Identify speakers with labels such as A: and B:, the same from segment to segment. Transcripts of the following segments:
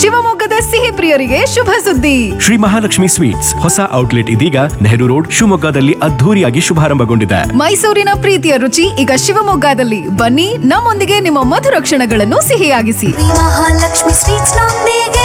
A: ಶಿವಮೊಗ್ಗದ ಸಿಹಿ ಪ್ರಿಯರಿಗೆ ಶುಭ ಸುದ್ದಿ
B: ಶ್ರೀ ಮಹಾಲಕ್ಷ್ಮಿ ಸ್ವೀಟ್ಸ್ ಹೊಸ ಔಟ್ಲೆಟ್ ಇದೀಗ ನೆಹರು ರೋಡ್ ಶಿವಮೊಗ್ಗದಲ್ಲಿ ಅದ್ಧೂರಿಯಾಗಿ ಶುಭಾರಂಭಗೊಂಡಿದೆ
A: ಮೈಸೂರಿನ ಪ್ರೀತಿಯ ರುಚಿ ಈಗ ಶಿವಮೊಗ್ಗದಲ್ಲಿ ಬನ್ನಿ ನಮ್ಮೊಂದಿಗೆ ನಿಮ್ಮ ಮಧುರ ಕ್ಷಣಗಳನ್ನು ಸಿಹಿಯಾಗಿಸಿ
C: ಮಹಾಲಕ್ಷ್ಮಿ ಸ್ವೀಟ್ಸ್ ನೊಂದಿಗೆ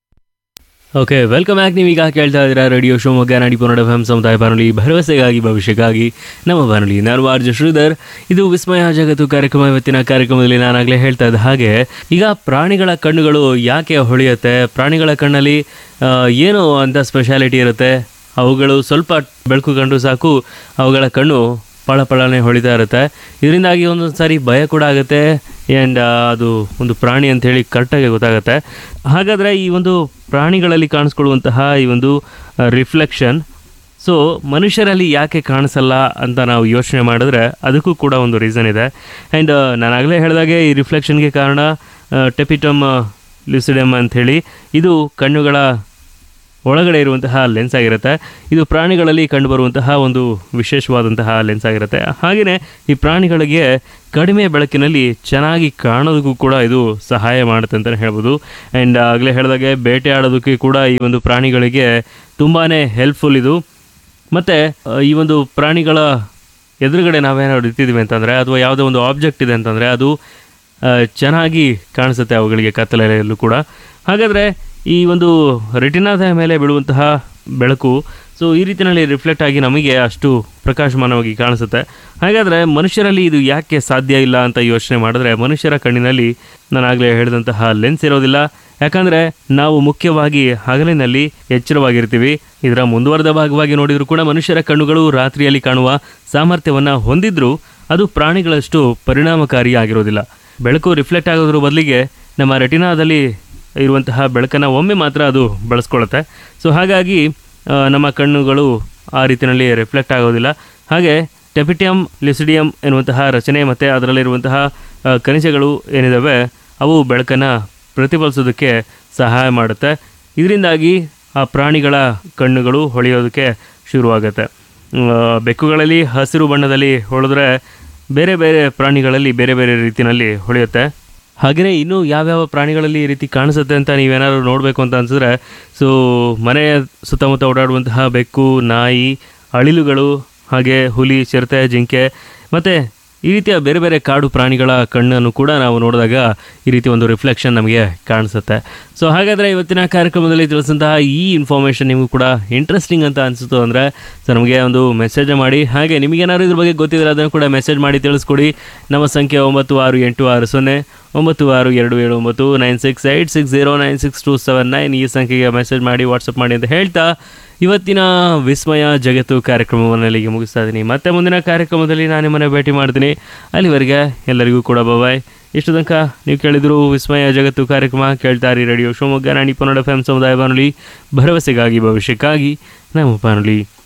D: ಓಕೆ ವೆಲ್ಕಮ್ ಬ್ಯಾಕ್ ನೀವೀಗ ಕೇಳ್ತಾ ಇದ್ದೀರಾ ರೇಡಿಯೋ ಶಿವಮೊಗ್ಗ ನಾಡಿ ಪುನಡ ಎಫ್ ಸಮುದಾಯ ಬಾನುಲಿ ಭರವಸೆಗಾಗಿ ಭವಿಷ್ಯಕ್ಕಾಗಿ ನಮ್ಮ ಬಾನುಲಿ ನಾನು ಆರ್ಜ ಶ್ರೀಧರ್ ಇದು ವಿಸ್ಮಯ ಜಗತ್ತು ಕಾರ್ಯಕ್ರಮ ಇವತ್ತಿನ ಕಾರ್ಯಕ್ರಮದಲ್ಲಿ ನಾನಾಗಲೇ ಹೇಳ್ತಾ ಇದ್ದ ಹಾಗೆ ಈಗ ಪ್ರಾಣಿಗಳ ಕಣ್ಣುಗಳು ಯಾಕೆ ಹೊಳೆಯುತ್ತೆ ಪ್ರಾಣಿಗಳ ಕಣ್ಣಲ್ಲಿ ಆ, ಏನು ಅಂತ ಸ್ಪೆಷಾಲಿಟಿ ಇರುತ್ತೆ ಅವುಗಳು ಸ್ವಲ್ಪ ಬೆಳಕು ಕಂಡು ಸಾಕು ಅವುಗಳ ಕಣ್ಣು ಪಳಪಳನೆ ಹೊಳಿತಾ ಇರುತ್ತೆ ಇದರಿಂದಾಗಿ ಒಂದೊಂದು ಸಾರಿ ಭಯ ಕೂಡ ಆಗುತ್ತೆ ಆ್ಯಂಡ್ ಅದು ಒಂದು ಪ್ರಾಣಿ ಅಂಥೇಳಿ ಕರೆಕ್ಟಾಗಿ ಗೊತ್ತಾಗುತ್ತೆ ಹಾಗಾದರೆ ಈ ಒಂದು ಪ್ರಾಣಿಗಳಲ್ಲಿ ಕಾಣಿಸ್ಕೊಳ್ಳುವಂತಹ ಈ ಒಂದು ರಿಫ್ಲೆಕ್ಷನ್ ಸೊ ಮನುಷ್ಯರಲ್ಲಿ ಯಾಕೆ ಕಾಣಿಸಲ್ಲ ಅಂತ ನಾವು ಯೋಚನೆ ಮಾಡಿದ್ರೆ ಅದಕ್ಕೂ ಕೂಡ ಒಂದು ರೀಸನ್ ಇದೆ ಆ್ಯಂಡ್ ನಾನಾಗಲೇ ಹೇಳಿದಾಗೆ ಈ ರಿಫ್ಲೆಕ್ಷನ್ಗೆ ಕಾರಣ ಟೆಪಿಟಮ್ ಲ್ಯೂಸಿಡಮ್ ಅಂಥೇಳಿ ಇದು ಕಣ್ಣುಗಳ ಒಳಗಡೆ ಇರುವಂತಹ ಲೆನ್ಸ್ ಆಗಿರುತ್ತೆ ಇದು ಪ್ರಾಣಿಗಳಲ್ಲಿ ಕಂಡುಬರುವಂತಹ ಒಂದು ವಿಶೇಷವಾದಂತಹ ಲೆನ್ಸ್ ಆಗಿರುತ್ತೆ ಹಾಗೆಯೇ ಈ ಪ್ರಾಣಿಗಳಿಗೆ ಕಡಿಮೆ ಬೆಳಕಿನಲ್ಲಿ ಚೆನ್ನಾಗಿ ಕಾಣೋದಕ್ಕೂ ಕೂಡ ಇದು ಸಹಾಯ ಮಾಡುತ್ತೆ ಅಂತಲೇ ಹೇಳ್ಬೋದು ಆ್ಯಂಡ್ ಆಗಲೇ ಹೇಳಿದಾಗೆ ಬೇಟೆ ಆಡೋದಕ್ಕೆ ಕೂಡ ಈ ಒಂದು ಪ್ರಾಣಿಗಳಿಗೆ ತುಂಬಾ ಹೆಲ್ಪ್ಫುಲ್ ಇದು ಮತ್ತು ಈ ಒಂದು ಪ್ರಾಣಿಗಳ ಎದುರುಗಡೆ ನಾವೇನಾದ್ರು ಇರ್ತಿದ್ದೀವಿ ಅಂತಂದರೆ ಅಥವಾ ಯಾವುದೋ ಒಂದು ಆಬ್ಜೆಕ್ಟ್ ಇದೆ ಅಂತಂದರೆ ಅದು ಆ, ಚೆನ್ನಾಗಿ ಕಾಣಿಸುತ್ತೆ ಅವುಗಳಿಗೆ ಕತ್ತಲೆಯಲ್ಲೂ ಕೂಡ ಹಾಗಾದರೆ ಈ ಒಂದು ರೆಟಿನಾದ ಮೇಲೆ ಬೀಳುವಂತಹ ಬೆಳಕು ಸೊ ಈ ರೀತಿಯಲ್ಲಿ ರಿಫ್ಲೆಕ್ಟ್ ಆಗಿ ನಮಗೆ ಅಷ್ಟು ಪ್ರಕಾಶಮಾನವಾಗಿ ಕಾಣಿಸುತ್ತೆ ಹಾಗಾದರೆ ಮನುಷ್ಯರಲ್ಲಿ ಇದು ಯಾಕೆ ಸಾಧ್ಯ ಇಲ್ಲ ಅಂತ ಯೋಚನೆ ಮಾಡಿದ್ರೆ ಮನುಷ್ಯರ ಕಣ್ಣಿನಲ್ಲಿ ನಾನಾಗಲೇ ಹೇಳಿದಂತಹ ಲೆನ್ಸ್ ಇರೋದಿಲ್ಲ ಯಾಕಂದರೆ ನಾವು ಮುಖ್ಯವಾಗಿ ಹಗಲಿನಲ್ಲಿ ಎಚ್ಚರವಾಗಿರ್ತೀವಿ ಇದರ ಮುಂದುವರೆದ ಭಾಗವಾಗಿ ನೋಡಿದರೂ ಕೂಡ ಮನುಷ್ಯರ ಕಣ್ಣುಗಳು ರಾತ್ರಿಯಲ್ಲಿ ಕಾಣುವ ಸಾಮರ್ಥ್ಯವನ್ನು ಹೊಂದಿದ್ರೂ ಅದು ಪ್ರಾಣಿಗಳಷ್ಟು ಪರಿಣಾಮಕಾರಿಯಾಗಿರೋದಿಲ್ಲ ಬೆಳಕು ರಿಫ್ಲೆಕ್ಟ್ ಆಗೋದ್ರ ಬದಲಿಗೆ ನಮ್ಮ ರೆಟಿನಾದಲ್ಲಿ ಇರುವಂತಹ ಬೆಳಕನ್ನು ಒಮ್ಮೆ ಮಾತ್ರ ಅದು ಬಳಸ್ಕೊಳ್ಳುತ್ತೆ ಸೊ ಹಾಗಾಗಿ ಆ, ನಮ್ಮ ಕಣ್ಣುಗಳು ಆ ರೀತಿಯಲ್ಲಿ ರಿಫ್ಲೆಕ್ಟ್ ಆಗೋದಿಲ್ಲ ಹಾಗೆ ಟೆಪಿಟಿಯಮ್ ಲಿಸಿಡಿಯಮ್ ಎನ್ನುವಂತಹ ರಚನೆ ಮತ್ತು ಅದರಲ್ಲಿರುವಂತಹ ಆ, ಖನಿಜಗಳು ಏನಿದಾವೆ ಅವು ಬೆಳಕನ್ನು ಪ್ರತಿಫಲಿಸೋದಕ್ಕೆ ಸಹಾಯ ಮಾಡುತ್ತೆ ಇದರಿಂದಾಗಿ ಆ ಪ್ರಾಣಿಗಳ ಕಣ್ಣುಗಳು ಹೊಳೆಯೋದಕ್ಕೆ ಶುರುವಾಗುತ್ತೆ ಆ, ಬೆಕ್ಕುಗಳಲ್ಲಿ ಹಸಿರು ಬಣ್ಣದಲ್ಲಿ ಹೊಳೆದ್ರೆ ಬೇರೆ ಬೇರೆ ಪ್ರಾಣಿಗಳಲ್ಲಿ ಬೇರೆ ಬೇರೆ ರೀತಿಯಲ್ಲಿ ಹೊಳೆಯುತ್ತೆ ಹಾಗೆಯೇ ಇನ್ನೂ ಯಾವ್ಯಾವ ಪ್ರಾಣಿಗಳಲ್ಲಿ ಈ ರೀತಿ ಕಾಣಿಸುತ್ತೆ ಅಂತ ನೀವೇನಾದ್ರು ನೋಡಬೇಕು ಅಂತ ಅನ್ಸಿದ್ರೆ ಸೊ ಮನೆಯ ಸುತ್ತಮುತ್ತ ಓಡಾಡುವಂತಹ ಬೆಕ್ಕು ನಾಯಿ ಅಳಿಲುಗಳು ಹಾಗೆ ಹುಲಿ ಚಿರತೆ ಜಿಂಕೆ ಮತ್ತು ಈ ರೀತಿಯ ಬೇರೆ ಬೇರೆ ಕಾಡು ಪ್ರಾಣಿಗಳ ಕಣ್ಣನ್ನು ಕೂಡ ನಾವು ನೋಡಿದಾಗ ಈ ರೀತಿ ಒಂದು ರಿಫ್ಲೆಕ್ಷನ್ ನಮಗೆ ಕಾಣಿಸುತ್ತೆ ಸೊ ಹಾಗಾದರೆ ಇವತ್ತಿನ ಕಾರ್ಯಕ್ರಮದಲ್ಲಿ ತಿಳಿಸಿದಂತಹ ಈ ಇನ್ಫಾರ್ಮೇಷನ್ ನಿಮಗೂ ಕೂಡ ಇಂಟ್ರೆಸ್ಟಿಂಗ್ ಅಂತ ಅನಿಸುತ್ತು ಅಂದರೆ ಸೊ ನಮಗೆ ಒಂದು ಮೆಸೇಜ್ ಮಾಡಿ ಹಾಗೆ ನಿಮಗೇನಾದ್ರು ಇದ್ರ ಬಗ್ಗೆ ಗೊತ್ತಿದ್ರೆ ಅದನ್ನು ಕೂಡ ಮೆಸೇಜ್ ಮಾಡಿ ತಿಳಿಸ್ಕೊಡಿ ನಮ್ಮ ಸಂಖ್ಯೆ ಒಂಬತ್ತು ಆರು ಎಂಟು ಆರು ಸೊನ್ನೆ ಒಂಬತ್ತು ಆರು ಎರಡು ಏಳು ಒಂಬತ್ತು nine six eight six zero nine six two seven nine ಈ ಸಂಖ್ಯೆಗೆ ಮೆಸೇಜ್ ಮಾಡಿ ವಾಟ್ಸಪ್ ಮಾಡಿ ಅಂತ ಹೇಳ್ತಾ ಇವತ್ತಿನ ವಿಸ್ಮಯ ಜಗತ್ತು ಕಾರ್ಯಕ್ರಮವನ್ನು ಇಲ್ಲಿಗೆ ಮುಗಿಸ್ತಾ ಇದ್ದೀನಿ ಮತ್ತೆ ಮುಂದಿನ ಕಾರ್ಯಕ್ರಮದಲ್ಲಿ ನಾನು ನಿಮ್ಮನ್ನು ಭೇಟಿ ಮಾಡ್ತೀನಿ ಅಲ್ಲಿವರೆಗೆ ಎಲ್ಲರಿಗೂ ಕೂಡ ಬಾಯ್ ಇಷ್ಟು ತನಕ ನೀವು ಕೇಳಿದ್ರು ವಿಸ್ಮಯ ಜಗತ್ತು ಕಾರ್ಯಕ್ರಮ ಕೇಳ್ತಾರಿ ರೇಡಿಯೋ ಶಿವಮೊಗ್ಗ ನಾಡಿ ಪನ್ನಡ ಎಫ್ ಎಂ ಸಮುದಾಯ ಬಾನುಲಿ ಭರವಸೆಗಾಗಿ ಭವಿಷ್ಯಕ್ಕಾಗಿ ನಮ್ಮ ಬಾನುಲಿ